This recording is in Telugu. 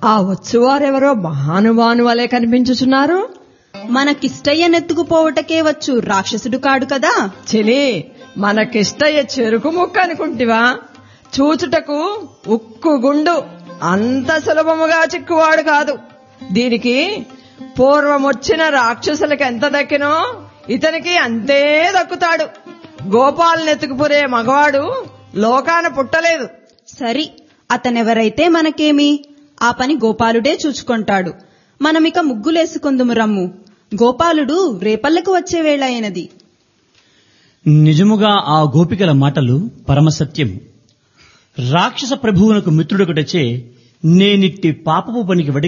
ఆ వచ్చువారెవరో మహానుభాను వలె కనిపించుచున్నారు మనకిష్టయ్యనెత్తుకుపోవటకే వచ్చు రాక్షసుడు కాడు కదా చెలి మనకిష్టయ్య చెరుకు ముక్క అనుకుంటివా చూచుటకు ఉక్కు గుండు అంత సులభముగా చిక్కువాడు కాదు దీనికి పూర్వమొచ్చిన రాక్షసులకు ఎంత దక్కినో ఇతనికి అంతే దక్కుతాడు గోపాలనెత్తుకుపురే మగవాడు లోకాన పుట్టలేదు సరి అతనెవరైతే మనకేమి ఆ పని గోపాలుడే చూచుకొంటాడు మనమిక ముగ్గులేసుకుందుము రమ్ము గోపాలుడు రేపల్లకు వచ్చే వేళ అయినది నిజముగా ఆ గోపికల మాటలు పరమసత్యము రాక్షస ప్రభువునకు మిత్రుడొకటచే నేనిట్టి పాపపు పనికి